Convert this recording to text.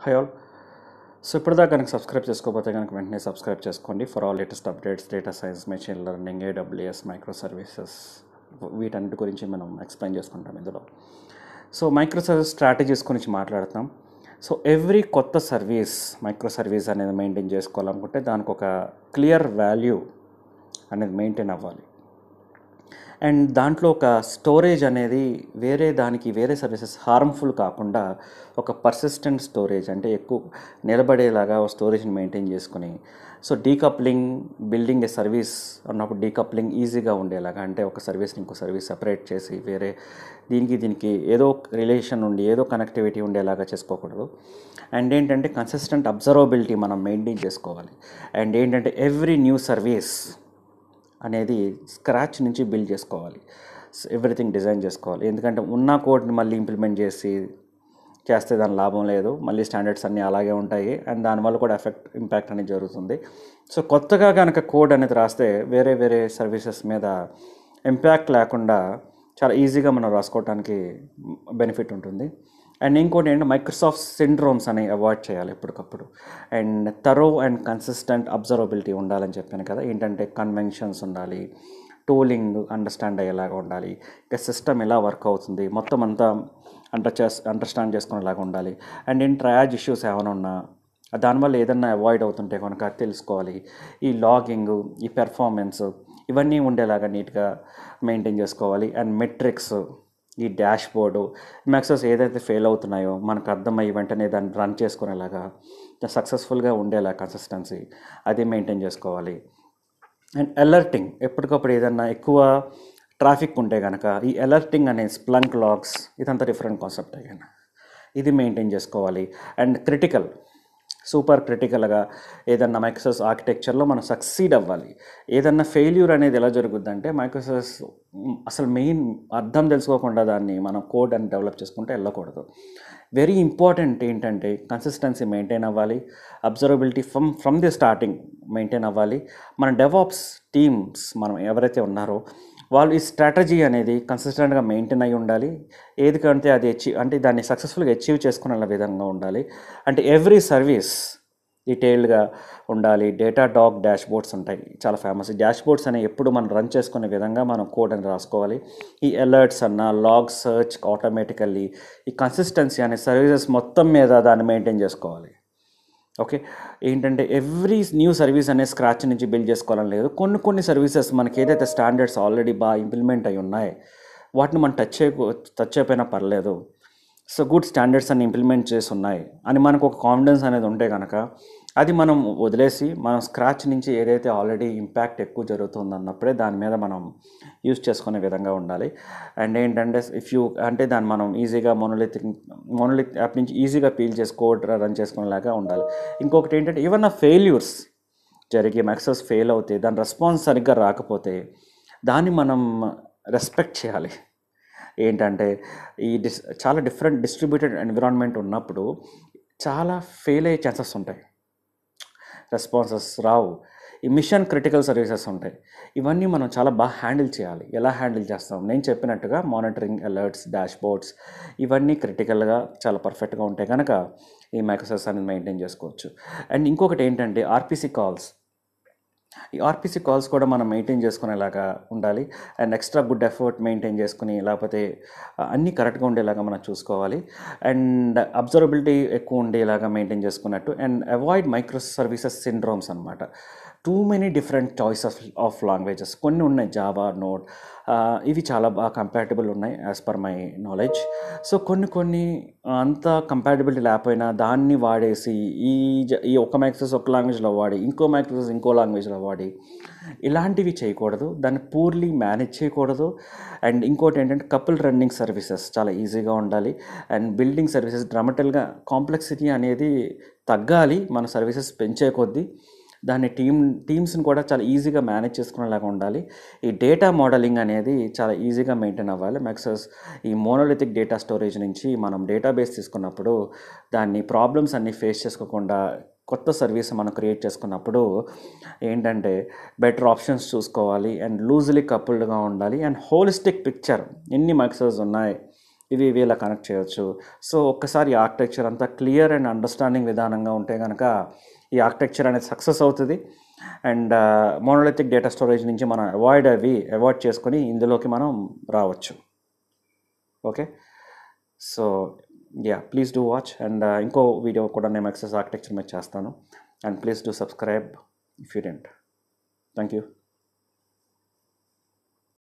high all so ఇప్పటిదాకా కనుక subscribe చేసుకోకపోతే కనుక వెంటనే సబ్స్క్రైబ్ చేసుకోండి for all latest updates data science machine learning AWS micro services వీటన్నిటి గురించి మనం ఎక్స్ప్లెయిన్ చేసుకుంటాం ఇందులో సో మైక్రో సర్వీస్ స్ట్రాటజీస్ గురించి మాట్లాడతాం సో ఎవ్రీ కొత్త సర్వీస్ మైక్రో సర్వీస్ అనేది మెయింటైన్ చేసుకోవాలనుకుంటే దానికి ఒక క్లియర్ వాల్యూ అనేది మెయింటైన్ అవ్వాలి అండ్ దాంట్లో ఒక స్టోరేజ్ అనేది వేరే దానికి వేరే సర్వీసెస్ హార్మ్ఫుల్ కాకుండా ఒక పర్సిస్టెంట్ స్టోరేజ్ అంటే ఎక్కువ నిలబడేలాగా స్టోరేజ్ని మెయింటైన్ చేసుకుని so decoupling building a service అన్నప్పుడు డీకప్లింగ్ ఈజీగా ఉండేలాగా అంటే ఒక సర్వీస్ని ఇంకో సర్వీస్ సపరేట్ చేసి వేరే దీనికి దీనికి ఏదో రిలేషన్ ఉండి ఏదో కనెక్టివిటీ ఉండేలాగా చేసుకోకూడదు అండ్ ఏంటంటే కన్సిస్టెంట్ అబ్జర్వబిలిటీ మనం మెయింటైన్ చేసుకోవాలి అండ్ ఏంటంటే ఎవ్రీ న్యూ సర్వీస్ అనేది స్క్రాచ్ నుంచి బిల్డ్ చేసుకోవాలి ఎవ్రీథింగ్ డిజైన్ చేసుకోవాలి ఎందుకంటే ఉన్న కోడ్ని మళ్ళీ ఇంప్లిమెంట్ చేసి చేస్తే దాని లాభం లేదు మళ్ళీ స్టాండర్డ్స్ అన్నీ అలాగే ఉంటాయి అండ్ దానివల్ల కూడా ఎఫెక్ట్ ఇంపాక్ట్ అనేది జరుగుతుంది సో కొత్తగా కనుక కోడ్ అనేది రాస్తే వేరే వేరే సర్వీసెస్ మీద ఇంపాక్ట్ లేకుండా చాలా ఈజీగా మనం రాసుకోవడానికి బెనిఫిట్ ఉంటుంది అండ్ ఇంకోటి ఏంటంటే మైక్రోసాఫ్ట్ సిండ్రోమ్స్ అనేవి అవాయిడ్ చేయాలి ఎప్పటికప్పుడు and thorough and consistent observability ఉండాలని చెప్పాను కదా ఏంటంటే కన్వెన్షన్స్ ఉండాలి టూలింగ్ అండర్స్టాండ్ అయ్యేలాగా ఉండాలి ఇంకా సిస్టమ్ ఎలా వర్క్ అవుతుంది మొత్తం అంతా అండర్ చేస్ అండర్స్టాండ్ చేసుకునేలాగా ఉండాలి అండ్ ఇన్ ట్రయాజ్ ఇష్యూస్ ఏమైనా ఉన్నా దానివల్ల ఏదన్నా అవాయిడ్ అవుతుంటే కనుక తెలుసుకోవాలి ఈ లాగింగ్ ఈ పెర్ఫార్మెన్స్ ఇవన్నీ ఉండేలాగా నీట్గా మెయింటైన్ చేసుకోవాలి అండ్ మెట్రిక్స్ ఈ డాష్ బోర్డు మ్యాక్సెస్ ఏదైతే ఫెయిల్ అవుతున్నాయో మనకు అర్థమయ్యి వెంటనే దాన్ని రన్ చేసుకునేలాగా సక్సెస్ఫుల్గా ఉండేలా కన్సిస్టెన్సీ అది మెయింటైన్ చేసుకోవాలి అండ్ అలర్టింగ్ ఎప్పటికప్పుడు ఏదన్నా ఎక్కువ ట్రాఫిక్ ఉంటే కనుక ఈ అలర్టింగ్ అనే స్ప్లంక్ లాగ్స్ ఇదంతా డిఫరెంట్ కాన్సెప్ట్ అయ్యాను ఇది మెయింటైన్ చేసుకోవాలి అండ్ క్రిటికల్ సూపర్ క్రిటికల్గా ఏదన్నా మైక్రోసాఫ్ట్ ఆర్కిటెక్చర్లో మనం సక్సీడ్ అవ్వాలి ఏదన్నా ఫెయిల్యూర్ అనేది ఎలా జరుగుద్దంటే మైక్రోసాఫ్ట్ అసలు మెయిన్ అర్థం తెలుసుకోకుండా దాన్ని మనం కోడ్ అని డెవలప్ చేసుకుంటే వెళ్ళకూడదు వెరీ ఇంపార్టెంట్ ఏంటంటే కన్సిస్టెన్సీ మెయింటైన్ అవ్వాలి observability from from the starting maintain అవ్వాలి మన డెవాప్స్ టీమ్స్ మనం ఎవరైతే ఉన్నారో వాళ్ళు ఈ స్ట్రాటజీ అనేది కన్సిస్టెంట్గా మెయింటైన్ అయి ఉండాలి ఏది కంటే అది అచీవ్ అంటే దాన్ని సక్సెస్ఫుల్గా అచీవ్ చేసుకునే విధంగా ఉండాలి అంటే ఎవ్రీ సర్వీస్ డీటెయిల్డ్గా ఉండాలి డేటా డాగ్ డాష్ బోర్డ్స్ ఉంటాయి చాలా ఫేమస్ డాష్ బోర్డ్స్ అనేవి ఎప్పుడు మనం రన్ చేసుకునే విధంగా మనం కోడ్ అని రాసుకోవాలి ఈ అలర్ట్స్ అన్న లాగ్ సర్చ్ ఆటోమేటికల్లీ ఈ కన్సిస్టెన్సీ అనే సర్వీసెస్ మొత్తం మీద దాన్ని మెయింటైన్ చేసుకోవాలి ఓకే ఏంటంటే ఎవ్రీ న్యూ సర్వీస్ అనే స్క్రాచ్ నుంచి బిల్డ్ చేసుకోవాలని లేదు కొన్ని కొన్ని సర్వీసెస్ మనకి ఏదైతే స్టాండర్డ్స్ ఆల్రెడీ బాగా ఇంప్లిమెంట్ అయి ఉన్నాయి వాటిని మనం టచ్ చేయకో టచ్ అయిపోయినా పర్లేదు సో గుడ్ స్టాండర్డ్స్ అన్ని ఇంప్లిమెంట్ చేసి ఉన్నాయి అని మనకు ఒక కాన్ఫిడెన్స్ అనేది ఉంటే కనుక అది మనం వదిలేసి మనం స్క్రాచ్ నుంచి ఏదైతే ఆల్రెడీ ఇంపాక్ట్ ఎక్కువ జరుగుతుంది అన్నప్పుడే దాని మీద మనం యూజ్ చేసుకునే విధంగా ఉండాలి అండ్ ఏంటంటే ఇఫ్ యూ అంటే దాన్ని మనం ఈజీగా మొనలిత్ మొనలిత్ యాప్ నుంచి ఈజీగా పీల్ చేసి కోడ్ రన్ చేసుకునేలాగా ఉండాలి ఇంకొకటి ఏంటంటే ఈవెన్ ఆ ఫెయిల్యూర్స్ జరిగి మ్యాక్సెస్ ఫెయిల్ అవుతే దాని రెస్పాన్స్ సరిగ్గా రాకపోతే దాన్ని మనం రెస్పెక్ట్ చేయాలి ఏంటంటే ఈ డిస్ చాలా డిఫరెంట్ డిస్ట్రిబ్యూటెడ్ ఎన్విరాన్మెంట్ ఉన్నప్పుడు చాలా ఫెయిల్ అయ్యే ఛాన్సెస్ ఉంటాయి రెస్పాన్సెస్ రావు ఈ మిషన్ క్రిటికల్ సర్వీసెస్ ఉంటాయి ఇవన్నీ మనం చాలా బాగా హ్యాండిల్ చేయాలి ఎలా హ్యాండిల్ చేస్తాం నేను చెప్పినట్టుగా మానిటరింగ్ అలర్ట్స్ డాష్ బోర్డ్స్ ఇవన్నీ క్రిటికల్గా చాలా పర్ఫెక్ట్గా ఉంటే కనుక ఈ మైక్రోసాఫ్ట్స్ అనేది మెయింటైన్ చేసుకోవచ్చు అండ్ ఇంకొకటి ఏంటంటే ఆర్పిసి కాల్స్ ఈ ఆర్పిసి కాల్స్ కూడా మనం మెయింటైన్ చేసుకునేలాగా ఉండాలి and extra good effort maintain చేసుకుని లేకపోతే అన్నీ కరెక్ట్గా ఉండేలాగా మనం చూసుకోవాలి అండ్ అబ్జర్వబిలిటీ ఎక్కువ ఉండేలాగా మెయింటైన్ చేసుకున్నట్టు and avoid micro services syndromes అనమాట too many different choice of of languages కొన్ని ఉన్నాయి జావా నోట్ ఇవి చాలా బాగా కంపాటబుల్ ఉన్నాయి as per my knowledge so కొన్ని కొన్ని అంత కంపాటబిలిటీ లేకపోయినా దాన్ని వాడేసి ఈ ఈ ఒక మైక్రోస్ ఒక లాంగ్వేజ్లో వాడి ఇంకో మైక్రోస్ ఇంకో లాంగ్వేజ్లో వాడి ఇలాంటివి చేయకూడదు దాన్ని పూర్లీ మేనేజ్ చేయకూడదు అండ్ ఇంకోటి ఏంటంటే కపుల్ రన్నింగ్ సర్వీసెస్ చాలా ఈజీగా ఉండాలి అండ్ బిల్డింగ్ సర్వీసెస్ డ్రామటల్గా కాంప్లెక్సిటీ అనేది తగ్గాలి మన సర్వీసెస్ పెంచే కొద్దీ దాన్ని టీమ్ టీమ్స్ని కూడా చాలా ఈజీగా మేనేజ్ చేసుకునేలాగా ఉండాలి ఈ డేటా మోడలింగ్ అనేది చాలా ఈజీగా మెయింటైన్ అవ్వాలి మ్యాక్సెస్ ఈ మోనోలిథిక్ డేటా స్టోరేజ్ నుంచి మనం డేటాబేస్ తీసుకున్నప్పుడు దాన్ని ప్రాబ్లమ్స్ అన్నీ ఫేస్ చేసుకోకుండా కొత్త సర్వీస్ మనం క్రియేట్ చేసుకున్నప్పుడు ఏంటంటే బెటర్ ఆప్షన్స్ చూసుకోవాలి అండ్ లూజ్లీ కపుల్డ్గా ఉండాలి అండ్ హోలిస్టిక్ పిక్చర్ ఎన్ని మైక్రోస్ ఉన్నాయి ఇవి ఇవి ఇలా కనెక్ట్ చేయొచ్చు సో ఒక్కసారి ఈ ఆర్కిటెక్చర్ అంతా క్లియర్ అండ్ అండర్స్టాండింగ్ విధానంగా ఉంటే కనుక ఈ ఆర్కిటెక్చర్ అనేది సక్సెస్ అవుతుంది అండ్ మోనోలిథిక్ డేటా స్టోరేజ్ నుంచి మనం అవాయిడ్ అవి అవాయిడ్ చేసుకొని ఇందులోకి మనం రావచ్చు okay so ya please do watch and ఇంకో వీడియో కూడా నేను ఎక్సెస్ ఆర్కిటెక్చర్ మీద చేస్తాను and please do subscribe if you didn't thank you